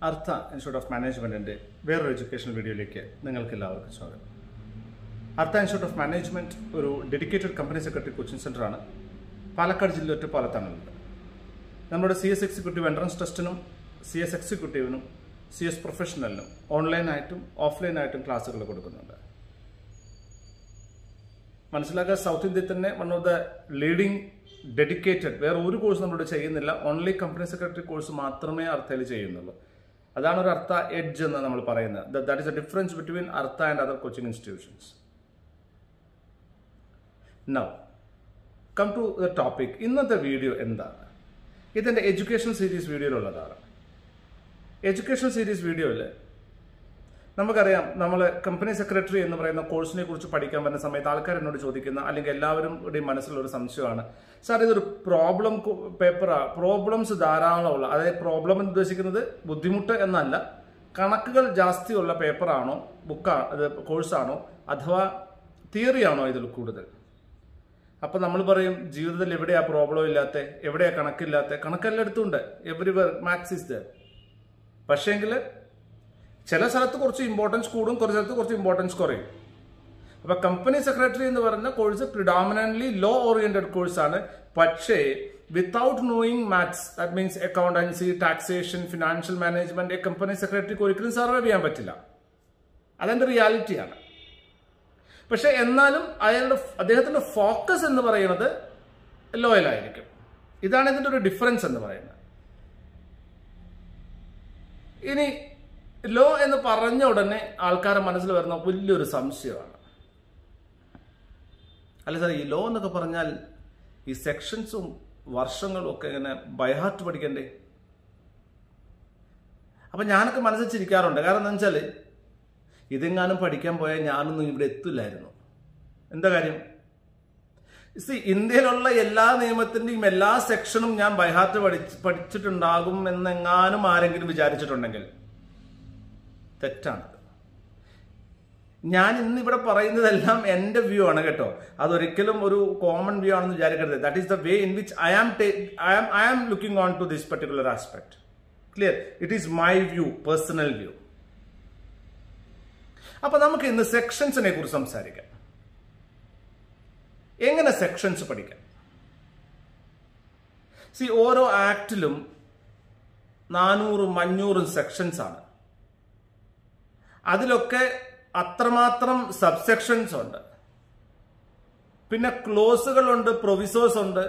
അർത്ഥ institute of മാനേജ്മെന്റിന്റെ വേറൊരു എഡ്യൂക്കേഷണൽ വീഡിയോയിലേക്ക് നിങ്ങൾക്ക് എല്ലാവർക്കും സ്വാഗതം അർത്ഥ ഇൻസ്റ്റിറ്റ്യൂട്ട് ഓഫ് മാനേജ്മെന്റ് ഒരു ഡെഡിക്കേറ്റഡ് കമ്പനി സെക്രട്ടറി കോച്ചിങ് സെന്ററാണ് പാലക്കാട് ജില്ലയിൽ ഒറ്റപ്പാലത്താണുള്ളത് നമ്മുടെ സി എസ് എക്സിക്യൂട്ടീവ് എൻട്രൻസ് ടെസ്റ്റിനും സി എസ് എക്സിക്യൂട്ടീവിനും സി എസ് പ്രൊഫഷണലിനും ഓൺലൈനായിട്ടും ഓഫ്ലൈനായിട്ടും ക്ലാസ്സുകൾ കൊടുക്കുന്നുണ്ട് മനസ്സിലാക്കുക സൗത്ത് ഇന്ത്യയിൽ തന്നെ one of the leading dedicated വേറെ ഒരു കോഴ്സ് നമ്മളിവിടെ ചെയ്യുന്നില്ല ഓൺലി കമ്പനി സെക്രട്ടറി കോഴ്സ് മാത്രമേ അർത്ഥയിൽ ചെയ്യുന്നുള്ളൂ അതാണ് ഒരു അർത്ഥ എഡ്ജ് എന്ന് നമ്മൾ പറയുന്നത് that is a difference between Artha and other coaching institutions now come to the topic ഇന്നത്തെ വീഡിയോ എന്താണ് ഇതിൻ്റെ എഡ്യൂക്കേഷൻ സീരീസ് വീഡിയോയിലുള്ളതാണ് എഡ്യൂക്കേഷൻ സീരീസ് വീഡിയോയിൽ നമുക്കറിയാം നമ്മൾ കമ്പനി സെക്രട്ടറി എന്ന് പറയുന്ന കോഴ്സിനെ കുറിച്ച് പഠിക്കാൻ വരുന്ന സമയത്ത് ആൾക്കാർ എന്നോട് ചോദിക്കുന്ന അല്ലെങ്കിൽ എല്ലാവരുടെയും മനസ്സിലുള്ള ഒരു സംശയമാണ് സാർ ഇതൊരു പ്രോബ്ലം പേപ്പറാ പ്രോബ്ലംസ് ധാരാളമുള്ള അതായത് പ്രോബ്ലം എന്ന് ഉദ്ദേശിക്കുന്നത് ബുദ്ധിമുട്ട് എന്നല്ല കണക്കുകൾ ജാസ്തിയുള്ള പേപ്പറാണോ ബുക്കാ അത് കോഴ്സാണോ അഥവാ തിയറിയാണോ ഇതിൽ കൂടുതൽ അപ്പൊ നമ്മൾ പറയും ജീവിതത്തിൽ എവിടെയാ പ്രോബ്ലം ഇല്ലാത്ത എവിടെയാ കണക്കില്ലാത്ത കണക്കെല്ലായിടത്തും ഉണ്ട് എവറി മാത്സ് ഇസ് ദ പക്ഷേങ്കിൽ ചില സ്ഥലത്ത് കുറച്ച് ഇമ്പോർട്ടൻസ് കൂടും കുറച്ച് സ്ഥലത്ത് കുറച്ച് ഇമ്പോർട്ടൻസ് കുറയും അപ്പൊ കമ്പനി സെക്രട്ടറി എന്ന് പറയുന്ന കോഴ്സ് പ്രിഡോമിനന്റ്ലി ലോ ഓറിയന്റഡ് കോഴ്സാണ് പക്ഷേ without knowing maths that means accountancy taxation financial management company സെക്രട്ടറിക്ക് ഒരിക്കലും സർവൈവ് ചെയ്യാൻ പറ്റില്ല അതെന്റെ റിയാലിറ്റിയാണ് പക്ഷെ എന്നാലും അയാളുടെ അദ്ദേഹത്തിന്റെ ഫോക്കസ് എന്ന് പറയുന്നത് ലോയലായിരിക്കും ഇതാണ് ഇതിന്റെ ഒരു ഡിഫറൻസ് എന്ന് പറയുന്നത് ഇനി ലോ എന്ന് പറഞ്ഞ ഉടനെ ആൾക്കാരുടെ മനസ്സിൽ വരുന്ന വലിയൊരു സംശയമാണ് അല്ല സാർ ഈ ലോ എന്നൊക്കെ പറഞ്ഞാൽ ഈ സെക്ഷൻസും വർഷങ്ങളും ഒക്കെ ഇങ്ങനെ ബൈഹാർട്ട് പഠിക്കണ്ടേ അപ്പൊ ഞാനൊക്കെ മനസ്സിച്ചിരിക്കാറുണ്ട് കാരണം എന്താ വെച്ചാല് ഇതെങ്ങാനും പഠിക്കാൻ പോയാൽ ഞാനൊന്നും ഇവിടെ എത്തില്ലായിരുന്നു എന്താ കാര്യം സി ഇന്ത്യയിലുള്ള എല്ലാ നിയമത്തിന്റെയും എല്ലാ സെക്ഷനും ഞാൻ ബൈഹാർട്ട് പഠിച്ച് പഠിച്ചിട്ടുണ്ടാകും എന്നെങ്ങാനും ആരെങ്കിലും വിചാരിച്ചിട്ടുണ്ടെങ്കിൽ തെറ്റാണ് ഞാൻ ഇന്ന് ഇവിടെ പറയുന്നതെല്ലാം എന്റെ വ്യൂ ആണ് കേട്ടോ അതൊരിക്കലും ഒരു കോമൺ വ്യൂ ആണെന്ന് വിചാരിക്കരുത് that is the way in which I am I am I am looking on to this particular aspect clear it is my view personal view അപ്പൊ നമുക്ക് ഇന്ന് സെക്ഷൻസിനെ കുറിച്ച് സംസാരിക്കാം എങ്ങനെ സെക്ഷൻസ് പഠിക്കാം സി ഓരോ ആക്ടിലും നാനൂറും അഞ്ഞൂറും സെക്ഷൻസ് ആണ് അതിലൊക്കെ അത്രമാത്രം സബ്സെക്ഷൻസ് ഉണ്ട് പിന്നെ ക്ലോസുകളുണ്ട് പ്രൊവിസേഴ്സ് ഉണ്ട്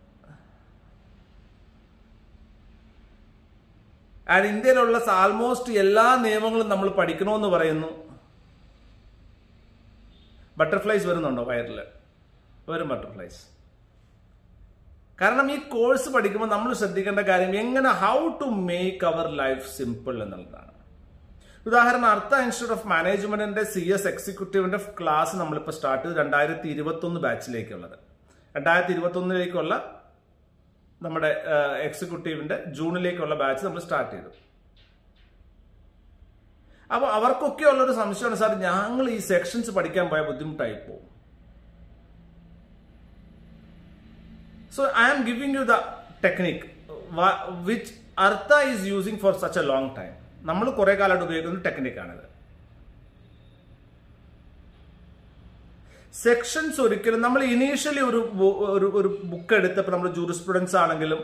ആൻഡ് ഇന്ത്യയിലുള്ള ആൾമോസ്റ്റ് എല്ലാ നിയമങ്ങളും നമ്മൾ പഠിക്കണമെന്ന് പറയുന്നു ബട്ടർഫ്ലൈസ് വരുന്നുണ്ടോ വയറിൽ വരും ബട്ടർഫ്ലൈസ് കാരണം ഈ കോഴ്സ് പഠിക്കുമ്പോൾ നമ്മൾ ശ്രദ്ധിക്കേണ്ട കാര്യം എങ്ങനെ how to make our life simple എന്നുള്ളതാണ് ഉദാഹരണം അർത്ഥ ഇൻസ്റ്റിറ്റ്യൂട്ട് ഓഫ് മാനേജ്മെന്റിന്റെ സി എസ് എക്സിക്യൂട്ടീവിന്റെ ക്ലാസ് നമ്മളിപ്പോൾ സ്റ്റാർട്ട് ചെയ്തു രണ്ടായിരത്തി ഇരുപത്തി ഒന്ന് ബാച്ചിലേക്കുള്ളത് രണ്ടായിരത്തി ഇരുപത്തി ഒന്നിലേക്കുള്ള നമ്മുടെ എക്സിക്യൂട്ടീവിന്റെ ജൂണിലേക്കുള്ള ബാച്ച് നമ്മൾ സ്റ്റാർട്ട് ചെയ്തു അപ്പോൾ അവർക്കൊക്കെ ഉള്ളൊരു സംശയമാണ് സാർ ഞങ്ങൾ ഈ സെക്ഷൻസ് പഠിക്കാൻ പോയ ബുദ്ധിമുട്ടായി പോകും so I am giving you the technique which Artha is using for such a long time നമ്മൾ കുറെ കാലമായിട്ട് ഉപയോഗിക്കുന്ന ടെക്നിക്കാണിത് സെക്ഷൻസ് ഒരിക്കലും നമ്മൾ ഇനീഷ്യലി ഒരു ഒരു ഒരു ബുക്ക് എടുത്തപ്പോൾ നമ്മൾ ജൂറിസ്പ്രുഡൻസ് ആണെങ്കിലും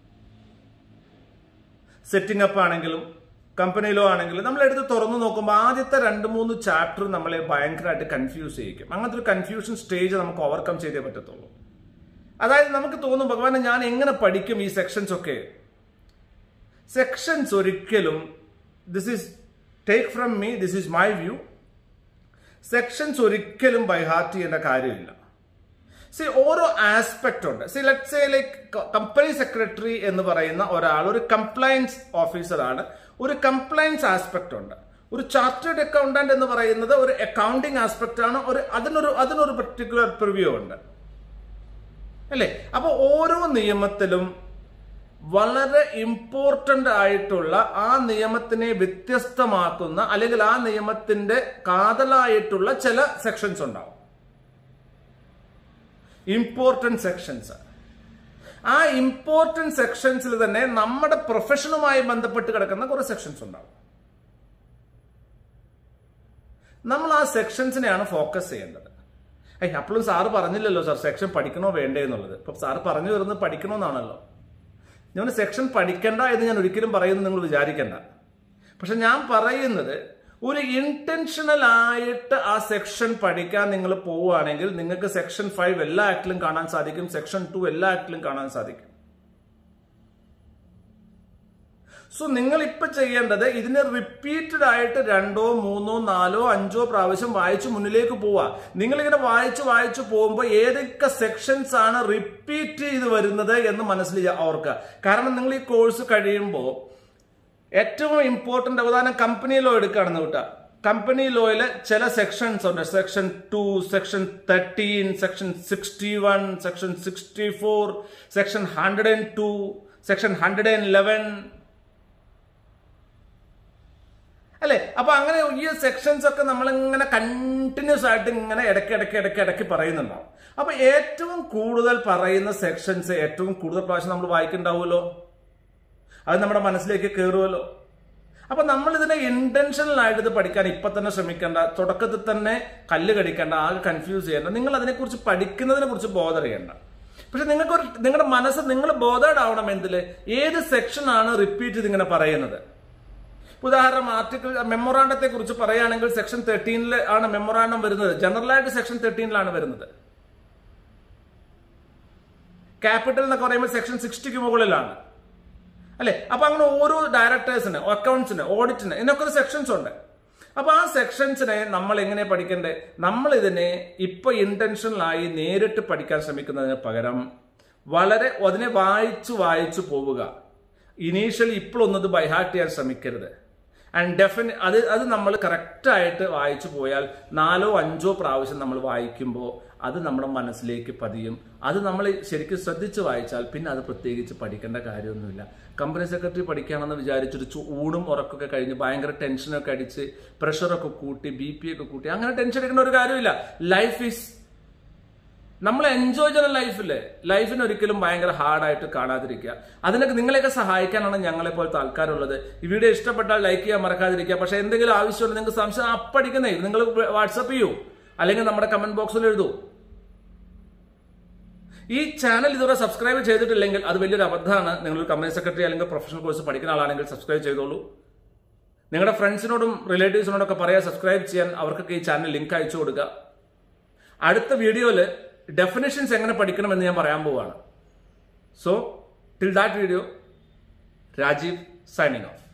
സെറ്റിംഗ് അപ്പ് ആണെങ്കിലും കമ്പനിയിലോ ആണെങ്കിലും നമ്മൾ എടുത്ത് തുറന്നു നോക്കുമ്പോൾ ആദ്യത്തെ രണ്ട് മൂന്ന് ചാപ്റ്റർ നമ്മളെ ഭയങ്കരമായിട്ട് കൺഫ്യൂസ് ചെയ്യിക്കും അങ്ങനത്തെ ഒരു കൺഫ്യൂഷൻ സ്റ്റേജ് നമുക്ക് ഓവർകം ചെയ്തേ പറ്റത്തുള്ളൂ അതായത് നമുക്ക് തോന്നും ഭഗവാനെ ഞാൻ എങ്ങനെ പഠിക്കും ഈ സെക്ഷൻസ് ഒക്കെ സെക്ഷൻസ് ഒരിക്കലും this is take from me this is my view sections ഒരിക്കലും ബൈഹാർട്ട് ചെയ്യേണ്ട കാര്യമില്ല സി ഓരോ ആസ്പെക്ട് ഉണ്ട് see let say like company secretary എന്ന് പറയുന്ന ഒരാൾ ഒരു കംപ്ലയൻസ് ഓഫീസറാണ് ഒരു കംപ്ലയൻസ് ആസ്പെക്ട് ഉണ്ട് ഒരു ചാർട്ടേഡ് അക്കൗണ്ടന്റ് എന്ന് പറയുന്നത് ഒരു അക്കൗണ്ടിങ് ആസ്പെക്ട് ആണ് ഒരു അതിനൊരു അതിനൊരു പെർട്ടിക്കുലർ പ്രിവ്യൂ ഉണ്ട് അല്ലേ അപ്പൊ ഓരോ നിയമത്തിലും വളരെ ഇമ്പോർട്ടന്റ് ആയിട്ടുള്ള ആ നിയമത്തിനെ വ്യത്യസ്തമാക്കുന്ന അല്ലെങ്കിൽ ആ നിയമത്തിന്റെ കാതലായിട്ടുള്ള ചില സെക്ഷൻസ് ഉണ്ടാവും ഇമ്പോർട്ടന്റ് സെക്ഷൻസ് ആ ഇമ്പോർട്ടന്റ് സെക്ഷൻസിൽ തന്നെ നമ്മുടെ പ്രൊഫഷനുമായി ബന്ധപ്പെട്ട് കിടക്കുന്ന കുറെ സെക്ഷൻസ് ഉണ്ടാവും നമ്മൾ ആ സെക്ഷൻസിനെയാണ് ഫോക്കസ് ചെയ്യേണ്ടത് ഏയ് അപ്പോഴും സാറ് പറഞ്ഞില്ലല്ലോ സാർ സെക്ഷൻ പഠിക്കണോ വേണ്ടേ എന്നുള്ളത് ഇപ്പൊ സാറ് പറഞ്ഞു വരുന്നത് പഠിക്കണമെന്നാണല്ലോ ഞാൻ സെക്ഷൻ പഠിക്കണ്ട എന്ന് ഞാൻ ഒരിക്കലും പറയുന്നു നിങ്ങൾ വിചാരിക്കണ്ട പക്ഷെ ഞാൻ പറയുന്നത് ഒരു ഇന്റൻഷണൽ ആയിട്ട് ആ സെക്ഷൻ പഠിക്കാൻ നിങ്ങൾ പോവുകയാണെങ്കിൽ നിങ്ങൾക്ക് സെക്ഷൻ ഫൈവ് എല്ലാ ആക്ടിലും കാണാൻ സാധിക്കും സെക്ഷൻ ടു എല്ലാ ആക്ടിലും കാണാൻ സാധിക്കും സോ നിങ്ങൾ ഇപ്പൊ ചെയ്യേണ്ടത് ഇതിനെ റിപ്പീറ്റഡ് ആയിട്ട് രണ്ടോ മൂന്നോ നാലോ അഞ്ചോ പ്രാവശ്യം വായിച്ച് മുന്നിലേക്ക് പോവാ നിങ്ങൾ ഇങ്ങനെ വായിച്ച് വായിച്ച് പോകുമ്പോൾ ഏതൊക്കെ സെക്ഷൻസ് ആണ് റിപ്പീറ്റ് ചെയ്ത് വരുന്നത് എന്ന് മനസ്സിൽ ഓർക്കുക കാരണം നിങ്ങൾ ഈ കോഴ്സ് കഴിയുമ്പോൾ ഏറ്റവും ഇമ്പോർട്ടന്റ് അവധാനം കമ്പനി ലോ എടുക്കുകയാണെന്ന് വിട്ടാ കമ്പനി ലോയില് ചില സെക്ഷൻസ് ഉണ്ട് section two section thirteen section sixty one section sixty four section hundred and two section hundred and eleven അല്ലെ അപ്പൊ അങ്ങനെ ഈ സെക്ഷൻസ് ഒക്കെ നമ്മൾ ഇങ്ങനെ കണ്ടിന്യൂസ് ആയിട്ട് ഇങ്ങനെ ഇടയ്ക്ക് ഇടയ്ക്ക് ഇടയ്ക്ക് ഇടയ്ക്ക് പറയുന്നുണ്ടാവും അപ്പൊ ഏറ്റവും കൂടുതൽ പറയുന്ന സെക്ഷൻസ് ഏറ്റവും കൂടുതൽ പ്രാവശ്യം നമ്മൾ വായിക്കുന്നുണ്ടാവുമല്ലോ അത് നമ്മുടെ മനസ്സിലേക്ക് കയറുമല്ലോ അപ്പൊ നമ്മൾ ഇതിനെ ഇന്റൻഷണൽ ആയിട്ട് ഇത് പഠിക്കാൻ ഇപ്പൊ തന്നെ ശ്രമിക്കേണ്ട തുടക്കത്തിൽ തന്നെ കല്ല് കടിക്കേണ്ട ആകെ കൺഫ്യൂസ് ചെയ്യേണ്ട നിങ്ങൾ അതിനെക്കുറിച്ച് പഠിക്കുന്നതിനെ കുറിച്ച് ബോധർ ചെയ്യേണ്ട പക്ഷെ നിങ്ങൾക്ക് ഒരു നിങ്ങളുടെ മനസ്സ് നിങ്ങൾ ബോധേഡ് ആവണം എന്തില് ഏത് സെക്ഷൻ ആണ് റിപ്പീറ്റ് ചെയ്ത് ഇങ്ങനെ പറയുന്നത് ഉദാഹരണം ആർട്ടിക്കിൾ മെമ്മോറാണ്ടത്തെ കുറിച്ച് പറയുകയാണെങ്കിൽ സെക്ഷൻ തേർട്ടീനിൽ ആണ് മെമ്മോറാണ്ടം വരുന്നത് ജനറലായിട്ട് സെക്ഷൻ തേർട്ടീനിലാണ് വരുന്നത് ക്യാപിറ്റൽ എന്നൊക്കെ പറയുമ്പോൾ സെക്ഷൻ സിക്സ്റ്റിക്ക് മുകളിലാണ് അല്ലെ അപ്പൊ അങ്ങനെ ഓരോ ഡയറക്ടേഴ്സിന് അക്കൗണ്ട്സിന് ഓഡിറ്റിന് ഇതിനൊക്കെ ഒരു സെക്ഷൻസ് ഉണ്ട് അപ്പൊ ആ സെക്ഷൻസിനെ നമ്മൾ എങ്ങനെ പഠിക്കണ്ടേ നമ്മൾ ഇതിനെ ഇപ്പൊ ഇന്റൻഷനലായി നേരിട്ട് പഠിക്കാൻ ശ്രമിക്കുന്നതിന് പകരം വളരെ അതിനെ വായിച്ചു വായിച്ചു പോവുക ഇനീഷ്യലി ഇപ്പോഴൊന്നും ഇത് ബൈഹാർട്ട് ചെയ്യാൻ ശ്രമിക്കരുത് ആൻഡ് ഡെഫിന അത് അത് നമ്മൾ കറക്റ്റായിട്ട് വായിച്ചു പോയാൽ നാലോ അഞ്ചോ പ്രാവശ്യം നമ്മൾ വായിക്കുമ്പോൾ അത് നമ്മുടെ മനസ്സിലേക്ക് പതിയും അത് നമ്മൾ ശരിക്കും ശ്രദ്ധിച്ച് വായിച്ചാൽ പിന്നെ അത് പ്രത്യേകിച്ച് പഠിക്കേണ്ട കാര്യമൊന്നുമില്ല കമ്പനി സെക്രട്ടറി പഠിക്കുകയാണെന്ന് വിചാരിച്ചിട്ട് ചു- ഊണും ഉറക്കൊക്കെ കഴിഞ്ഞ് ഭയങ്കര ടെൻഷനൊക്കെ അടിച്ച് പ്രഷറൊക്കെ കൂട്ടി ബി പി ഒക്കെ കൂട്ടി അങ്ങനെ ടെൻഷൻ എടുക്കേണ്ട ഒരു കാര്യമില്ല ലൈഫ് ഈസ് നമ്മൾ എൻജോയ് ചെയ്യുന്ന ലൈഫില്ലേ ലൈഫിന് ഒരിക്കലും ഭയങ്കര ഹാർഡായിട്ട് കാണാതിരിക്കുക അതിനൊക്കെ നിങ്ങളെയൊക്കെ സഹായിക്കാനാണ് ഞങ്ങളെ പോലത്തെ ആൾക്കാരുള്ളത് ഈ വീഡിയോ ഇഷ്ടപ്പെട്ടാൽ ലൈക്ക് ചെയ്യാൻ മറക്കാതിരിക്കുക പക്ഷെ എന്തെങ്കിലും ആവശ്യമുണ്ട് നിങ്ങൾക്ക് സംശയം അപ്പടിക്കുന്നേ നിങ്ങൾ വാട്സപ്പ് ചെയ്യൂ അല്ലെങ്കിൽ നമ്മുടെ കമന്റ് ബോക്സിൽ എഴുതൂ ഈ ചാനൽ ഇതുവരെ സബ്സ്ക്രൈബ് ചെയ്തിട്ടില്ലെങ്കിൽ അത് വലിയൊരു അബദ്ധമാണ് നിങ്ങൾ കമ്പനി സെക്രട്ടറി അല്ലെങ്കിൽ പ്രൊഫഷണൽ കോഴ്സ് പഠിക്കുന്ന ആളാണെങ്കിൽ സബ്സ്ക്രൈബ് ചെയ്തോളൂ നിങ്ങളുടെ ഫ്രണ്ട്സിനോടും റിലേറ്റീവ്സിനോടൊക്കെ പറയാ സബ്സ്ക്രൈബ് ചെയ്യാൻ അവർക്കൊക്കെ ഈ ചാനൽ ലിങ്ക് അയച്ചു കൊടുക്കുക അടുത്ത വീഡിയോയിൽ ഡെഫിനേഷൻസ് എങ്ങനെ പഠിക്കണമെന്ന് ഞാൻ പറയാൻ പോവാണ് so till that video Rajeev signing of